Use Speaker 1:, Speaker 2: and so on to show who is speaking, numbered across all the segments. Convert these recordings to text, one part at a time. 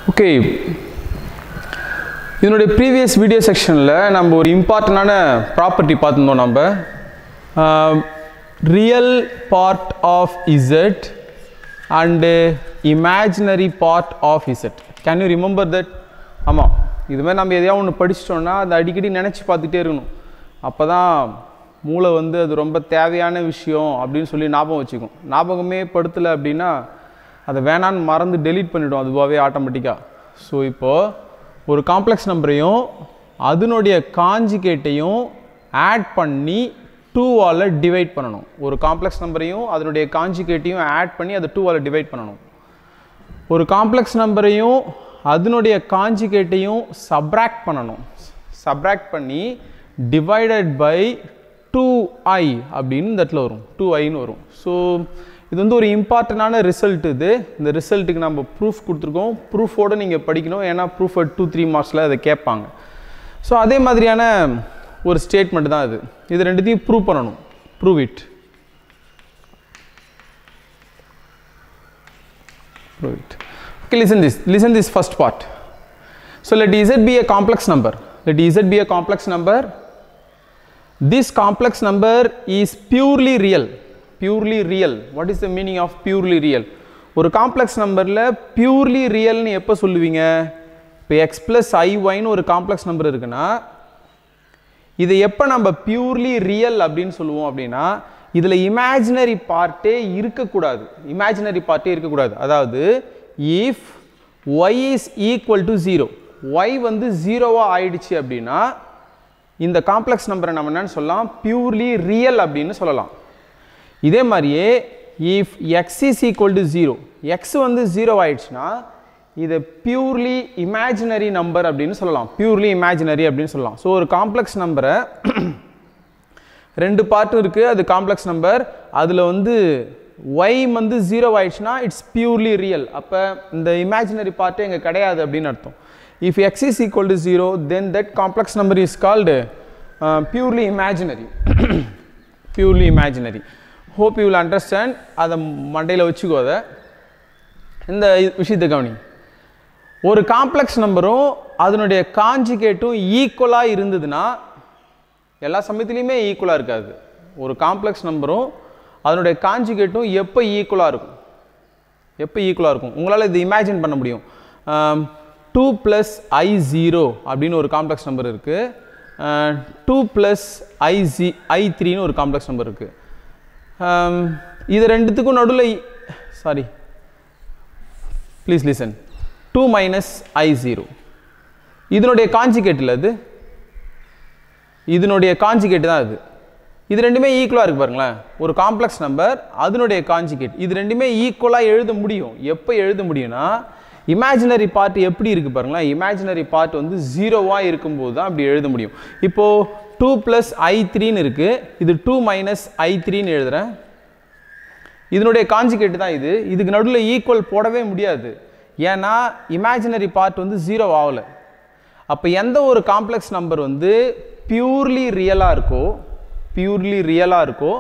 Speaker 1: Okay இதனுடைய previous video செக்ஷனில் நம்ம ஒரு இம்பார்ட்டண்டான ப்ராப்பர்ட்டி பார்த்துருந்தோம் நம்ம real part of Z and imaginary part of Z can you remember that ஆமாம் இது மாதிரி நம்ம எதையாவது ஒன்று படிச்சிட்டோம்னா அதை அடிக்கடி நினச்சி பார்த்துட்டே இருக்கணும் அப்போ தான் மூளை வந்து அது ரொம்ப தேவையான விஷயம் அப்படின்னு சொல்லி ஞாபகம் வச்சுக்கும் ஞாபகமே படுத்தலை அப்படின்னா அதை வேணான்னு மறந்து டெலீட் பண்ணிவிடும் அதுவாகவே ஆட்டோமேட்டிக்காக ஸோ இப்போது ஒரு காம்ப்ளெக்ஸ் நம்பரையும் அதனுடைய காஞ்சிகேட்டையும் ஆட் பண்ணி டூவால் டிவைட் பண்ணணும் ஒரு காம்ப்ளெக்ஸ் நம்பரையும் அதனுடைய காஞ்சிகேட்டையும் ஆட் பண்ணி அதை டூவால் டிவைட் பண்ணணும் ஒரு காம்ப்ளெக்ஸ் நம்பரையும் அதனுடைய காஞ்சிகேட்டையும் சப்ராக்ட் பண்ணணும் சப்ராக்ட் பண்ணி டிவைடட் பை டூ ஐ அப்படின்னு இந்த இடத்துல வரும் டூ ஐன்னு வரும் ஸோ இது வந்து ஒரு இம்பார்ட்டண்டான ரிசல்ட் இது இந்த ரிசல்ட்டுக்கு நம்ம ப்ரூஃப் கொடுத்துருக்கோம் ப்ரூஃபோடு நீங்கள் படிக்கணும் ஏன்னா ப்ரூஃப் டூ த்ரீ மார்க்ஸில் அதை கேட்பாங்க ஸோ அதே மாதிரியான ஒரு ஸ்டேட்மெண்ட் தான் இது இது ரெண்டுத்தையும் ப்ரூவ் பண்ணணும் prove it prove it. Okay, listen this. Listen this first part. So let z be a complex number. Let z be a complex number. This complex number is purely real. Purely real. What is the meaning of purely real? ஒரு complex நம்பரில் purely ரியல்னு எப்போ சொல்லுவீங்க இப்போ X plus ஐஒய்னு ஒரு complex number இருக்குன்னா இதை எப்போ நம்ம பியூர்லி ரியல் அப்படின்னு சொல்லுவோம் அப்படின்னா இதில் இமேஜினரி பார்ட்டே இருக்கக்கூடாது இமேஜினரி பார்ட்டே இருக்கக்கூடாது அதாவது if Y is equal to zero Y வந்து ஜீரோவாக ஆயிடுச்சு அப்படின்னா இந்த காம்ப்ளெக்ஸ் நம்பரை நம்ம என்னன்னு சொல்லலாம் பியூர்லி ரியல் அப்படின்னு சொல்லலாம் இதே மாதிரியே if X is equal to zero X வந்து ஜீரோ ஆயிடுச்சுன்னா இதை பியூர்லி இமேஜினரி நம்பர் அப்படின்னு சொல்லலாம் பியூர்லி இமேஜினரி அப்படின்னு சொல்லலாம் ஸோ ஒரு காம்ப்ளெக்ஸ் நம்பரை ரெண்டு பார்ட்டும் இருக்குது அது காம்ப்ளெக்ஸ் நம்பர் அதில் வந்து ஒய் வந்து ஜீரோ ஆயிடுச்சுன்னா இட்ஸ் பியூர்லி ரியல் அப்போ இந்த இமேஜினரி பார்ட்டே இங்கே கிடையாது அப்படின்னு அர்த்தம் if X is equal to zero then that complex number is called purely imaginary purely imaginary hope you will understand அதை மண்டையில் வச்சுக்கோ அதை இந்த விஷயத்தை கவனி ஒரு காம்ப்ளெக்ஸ் நம்பரும் அதனுடைய காஞ்சிகேட்டும் ஈக்குவலாக இருந்ததுன்னா எல்லா சமயத்துலேயுமே ஈக்குவலாக இருக்காது ஒரு காம்ப்ளெக்ஸ் நம்பரும் அதனுடைய காஞ்சிகேட்டும் எப்போ ஈக்குவலாக இருக்கும் எப்போ ஈக்குவலாக இருக்கும் உங்களால் இது இமேஜின் பண்ண முடியும் டூ ப்ளஸ் ஐ ஜீரோ அப்படின்னு ஒரு காம்ப்ளெக்ஸ் நம்பர் இருக்குது two plus I G I த்ரீன்னு ஒரு காம்ப்ளெக்ஸ் நம்பர் இருக்குது இது ரெண்டுத்துக்கும் நடுவில் sorry please listen two minus I zero இதனுடைய காஞ்சிகேட்டில் அது இதனுடைய காஞ்சிகேட் தான் அது இது ரெண்டுமே ஈக்குவலாக இருக்குது பாருங்களேன் ஒரு காம்ப்ளெக்ஸ் நம்பர் அதனுடைய காஞ்சிகேட் இது ரெண்டுமே ஈக்குவலாக எழுத முடியும் எப்போ எழுத முடியும்னா இமேஜினரி பார்ட் எப்படி இருக்குது பாருங்களேன் இமேஜினரி பார்ட் வந்து ஜீரோவாக இருக்கும்போது தான் அப்படி எழுத முடியும் இப்போது டூ ப்ளஸ் ஐ த்ரீன்னு இருக்குது இது டூ மைனஸ் ஐ த்ரீன்னு எழுதுகிறேன் இதனுடைய காஞ்சிகேட் தான் இது இதுக்கு நடுவில் ஈக்குவல் போடவே முடியாது ஏன்னா இமேஜினரி பார்ட் வந்து ஜீரோ ஆகலை அப்போ எந்த ஒரு காம்ப்ளெக்ஸ் நம்பர் வந்து பியூர்லி ரியலாக இருக்கோ பியூர்லி ரியலாக இருக்கோ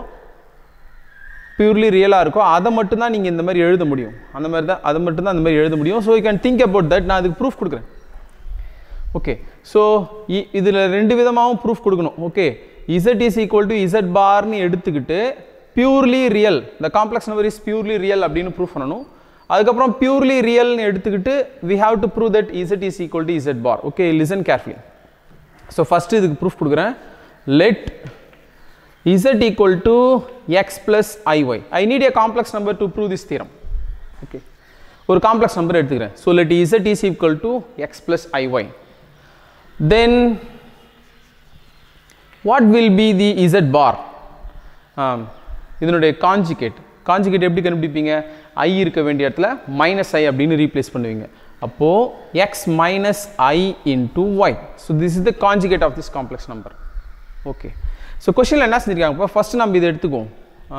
Speaker 1: பியூர்லி ரியலாக இருக்கோ அதை மட்டும்தான் நீங்கள் இந்த மாதிரி எழுத முடியும் அந்த மாதிரி தான் அதை மட்டும்தான் அந்த மாதிரி எழுத முடியும் so you can think about that நான் அதுக்கு ப்ரூஃப் கொடுக்குறேன் ஓகே ஸோ இதில் ரெண்டு விதமாகவும் ப்ரூஃப் கொடுக்கணும் okay z is equal to z பார்னு எடுத்துக்கிட்டு பியூர்லி ரியல் இந்த complex number is purely real அப்படின்னு ப்ரூஃப் பண்ணணும் அதுக்கப்புறம் பியூர்லி ரியல்னு எடுத்துக்கிட்டு we have to prove that z is equal to z bar okay listen carefully so first இதுக்கு proof கொடுக்குறேன் let z equal to x plus iy. I need a complex number to prove this theorem. Okay. ஒரு complex number எடுத்துக்கிறேன் so let z is equal to x plus iy. Then what will be the z bar? இதனுடைய conjugate conjugate எப்படி கண்டுபிடிப்பீங்க ஐ இருக்க வேண்டிய இடத்துல minus ஐ அப்படின்னு replace பண்ணுவீங்க அப்போது x minus i into y so this is the conjugate of this complex number okay so கொஷனில் என்ன செஞ்சுருக்காங்க இப்போ ஃபஸ்ட்டு நம்ம இதை எடுத்துக்குவோம்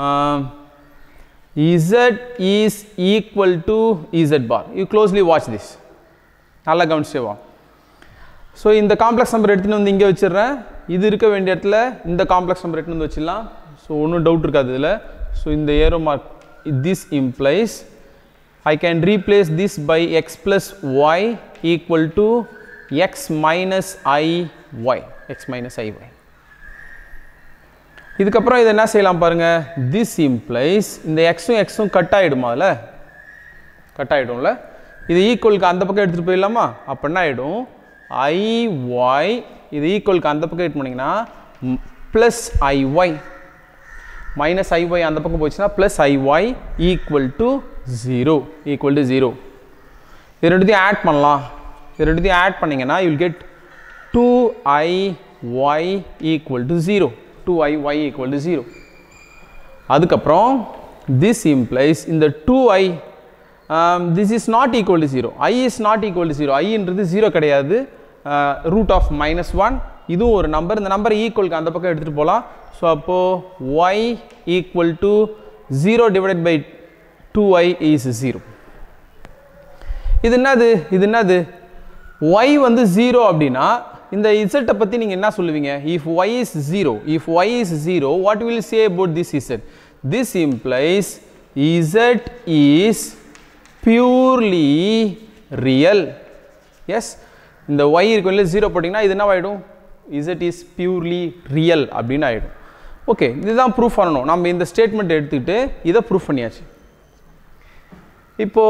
Speaker 1: z is equal to z bar you closely watch this நல்லா கவனிச்சே வா ஸோ இந்த காம்ப்ளெக்ஸ் நம்பர் எடுத்துகிட்டு வந்து இங்கே வச்சிடுறேன் இது இருக்க வேண்டிய இடத்துல இந்த காம்ப்ளெக்ஸ் நம்பர் எடுத்துகிட்டு வந்து வச்சிடலாம் ஸோ ஒன்றும் டவுட் இருக்காது இதில் ஸோ இந்த arrow mark this implies I can replace this by x plus y equal to x minus i y x minus i y இதுக்கப்புறம் இது என்ன செய்யலாம் பாருங்க this implies இந்த எக்ஸும் எக்ஸும் கட் ஆகிடுமா அதில் கட் ஆகிடும்ல இது ஈக்குவலுக்கு அந்த பக்கம் எடுத்துகிட்டு போயிடலாமா அப்போ என்ன ஆகிடும் ஐ ஒய் இது ஈக்குவலுக்கு அந்த பக்கம் எடுத்து போனீங்கன்னா plus i y minus i y அந்த பக்கம் போச்சுன்னா plus i y equal to zero equal to zero இது ரெண்டுத்தையும் ஆட் பண்ணலாம் இது ரெண்டுத்தையும் ஆட் பண்ணிங்கன்னா you'll get two i y equal to zero two i y equal to zero அதுக்கப்புறம் திஸ் இம்ப்ளைஸ் இந்த two i this is not equal to zero i is not equal to zero ஐன்றது zero கிடையாது root of minus one இதுவும் ஒரு number இந்த நம்பரை ஈக்குவலுக்கு அந்த பக்கம் எடுத்துகிட்டு போகலாம் ஸோ அப்போது y equal to zero divided by two i is zero இது என்னது இது என்னது ஒய் வந்து ஜீரோ அப்படின்னா இந்த இசட்டை பற்றி நீங்கள் என்ன சொல்லுவீங்க if Y is zero if Y is zero what will say about this z this implies z is purely real yes இந்த ஒய் இருக்கும் இல்லை ஜீரோ போட்டிங்கன்னா இது என்ன ஆகிடும் இசட் இஸ் பியூர்லி ரியல் அப்படின்னு ஆகிடும் ஓகே இதுதான் ப்ரூஃப் பண்ணணும் நம்ம இந்த ஸ்டேட்மெண்ட் எடுத்துக்கிட்டு இதை ப்ரூஃப் பண்ணியாச்சு இப்போ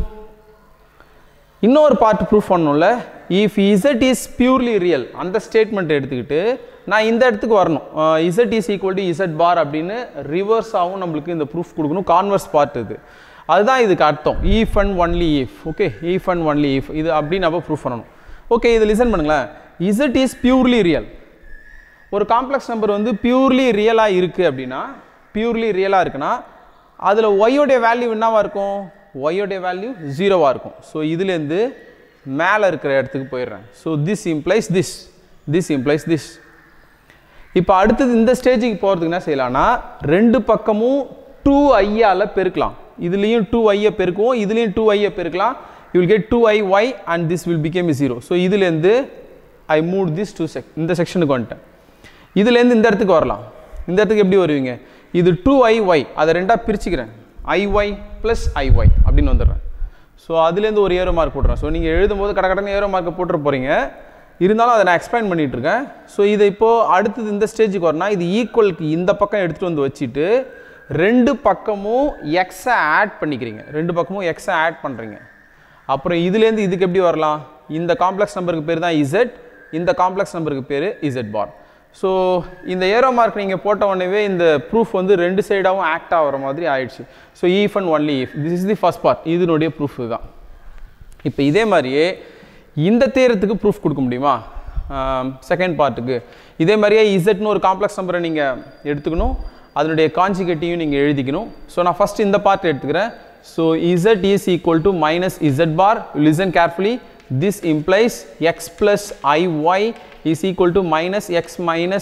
Speaker 1: இன்னொரு பார்ட் ப்ரூஃப் பண்ணணும்ல if z is purely real அந்த ஸ்டேட்மெண்ட் எடுத்துக்கிட்டு நான் இந்த இடத்துக்கு வரணும் z is equal to z bar அப்படின்னு ரிவர்ஸாகவும் நம்மளுக்கு இந்த ப்ரூஃப் கொடுக்கணும் கான்வர்ஸ் பார்ட் இது அதுதான் இதுக்கு அர்த்தம் if and only if okay if and only if இது அப்படி நம்ம ப்ரூஃப் பண்ணணும் ஓகே இது லிசன் பண்ணுங்களேன் இசட் இஸ் பியூர்லி ரியல் ஒரு காம்ப்ளெக்ஸ் நம்பர் வந்து பியூர்லி ரியலாக இருக்குது அப்படின்னா பியூர்லி ரியலாக இருக்குன்னா அதில் ஒய்யோடைய வேல்யூ என்னவாக இருக்கும் ஒய்யோடைய வேல்யூ ஜீரோவாக இருக்கும் ஸோ இதுலேருந்து மேலே இருக்கிற இடத்துக்கு போயிடுறேன் so this implies this this implies this இப்போ அடுத்தது இந்த ஸ்டேஜுக்கு போகிறதுக்கு என்ன செய்யலாம்னா ரெண்டு பக்கமும் டூ ஐயால் பெருக்கலாம் இதுலேயும் டூ ஐயை பெருக்குவோம் இதுலேயும் டூ ஐயை பெருக்கலாம் you will get two i y and this will become zero so இதுலேருந்து I move this to check இந்த செக்ஷனுக்கு வந்துட்டேன் இதுலேருந்து இந்த இடத்துக்கு வரலாம் இந்த இடத்துக்கு எப்படி வருவீங்க இது டூ ஐ ஒய் அதை ரெண்டாக பிரிச்சுக்கிறேன் i y plus i y அப்படின்னு வந்துடுறேன் ஸோ அதுலேருந்து ஒரு ஏரோ மார்க் போட்டுறேன் ஸோ நீங்கள் எழுதும்போது கட கடன்னு ஏரோ மார்க்கை போட்டுற போகிறீங்க இருந்தாலும் அதை நான் எக்ஸ்பிளைன் பண்ணிட்டு இருக்கேன் ஸோ இதை இப்போது அடுத்தது இந்த ஸ்டேஜுக்கு வரனா இது ஈக்குவலுக்கு இந்த பக்கம் எடுத்துகிட்டு வந்து வச்சுட்டு ரெண்டு பக்கமும் எக்ஸை ஆட் பண்ணிக்கிறீங்க ரெண்டு பக்கமும் எக்ஸை ஆட் பண்ணுறீங்க அப்புறம் இதுலேருந்து இதுக்கு எப்படி வரலாம் இந்த காம்ப்ளெக்ஸ் நம்பருக்கு பேர் தான் இசட் இந்த காம்ப்ளெக்ஸ் நம்பருக்கு பேர் இசட் பார் ஸோ இந்த ஏரோ மார்க் நீங்கள் போட்ட உடனே இந்த ப்ரூஃப் வந்து ரெண்டு சைடாகவும் ஆக்ட் ஆகிற மாதிரி ஆயிடுச்சு so if and only if this is the first part இதனுடைய ப்ரூஃப் தான் இப்போ இதே மாதிரியே இந்த தேரத்துக்கு ப்ரூஃப் கொடுக்க முடியுமா செகண்ட் பார்ட்டுக்கு இதே மாதிரியே இசட்னு ஒரு காம்ப்ளெக்ஸ் நம்பரை நீங்கள் எடுத்துக்கணும் அதனுடைய காஞ்சிகேட்டையும் நீங்கள் எழுதிக்கணும் ஸோ நான் ஃபஸ்ட் இந்த பார்ட் எடுத்துக்கிறேன் so z is equal to minus z bar listen carefully this implies x plus iy is equal to minus x minus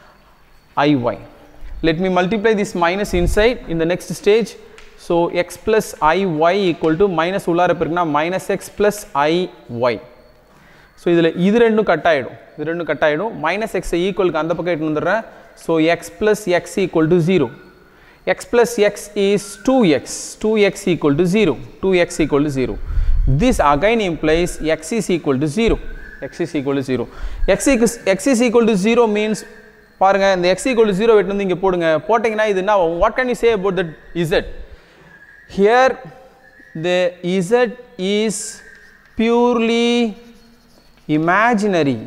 Speaker 1: iy. Let me multiply this minus inside in the next stage. So x plus iy equal to minus உள்ளார பெருக்குனா minus x plus iy. So இதில் இது ரெண்டும் cut ஆகிடும் இது ரெண்டும் cut ஆகிடும் minus எக்ஸை ஈக்குவலுக்கு அந்த பக்கம் எடுத்து வந்துடுறேன் so x plus x equal to zero x plus x is 2x 2x equal to 0 2x equal to 0 this again implies x is equal to 0 x is equal to 0 x is, x is equal to 0 means பாருங்க இந்த x equal to 0 வெட்டு வந்து இங்கே போடுங்க போட்டிங்கன்னா இது என்ன what can you say about that z here the z is purely imaginary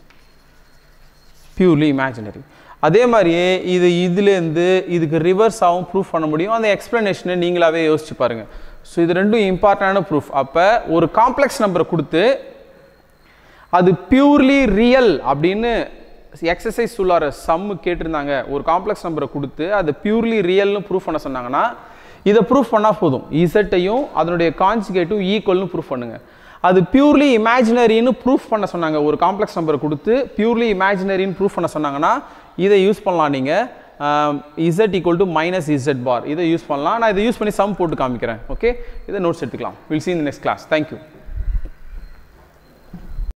Speaker 1: purely imaginary அதே மாதிரியே இது இதுலேருந்து இதுக்கு ரிவர்ஸாகவும் ப்ரூஃப் பண்ண முடியும் அந்த எக்ஸ்ப்ளனேஷனை நீங்களாவே யோசிச்சு பாருங்கள் ஸோ இது ரெண்டும் இம்பார்ட்டண்டான ப்ரூஃப் அப்போ ஒரு காம்ப்ளெக்ஸ் நம்பரை கொடுத்து அது பியூர்லி ரியல் அப்படின்னு எக்ஸசைஸ் சொல்லார சம்மு கேட்டிருந்தாங்க ஒரு காம்ப்ளெக்ஸ் நம்பரை கொடுத்து அது பியூர்லி ரியல்னு ப்ரூஃப் பண்ண சொன்னாங்கன்னா இதை ப்ரூஃப் பண்ணால் போதும் இசட்டையும் அதனுடைய கான்ஜுகேட்டும் ஈக்குவல்னு ப்ரூஃப் பண்ணுங்கள் அது பியூர்லி இமேஜினரின்னு ப்ரூஃப் பண்ண சொன்னாங்க ஒரு காம்ப்ளெக்ஸ் நம்பரை கொடுத்து பியூர்லி இமேஜினரின்னு ப்ரூஃப் பண்ண சொன்னாங்கன்னா இதை யூஸ் பண்ணலாம் நீங்கள் z equal to minus z bar இதை யூஸ் பண்ணலாம் நான் இதை யூஸ் பண்ணி சம் போட்டு காமிக்கிறேன் ஓகே இதை நோட்ஸ் எடுத்துக்கலாம் வில் சி இந்த நெக்ஸ்ட் கிளாஸ் தேங்க்யூ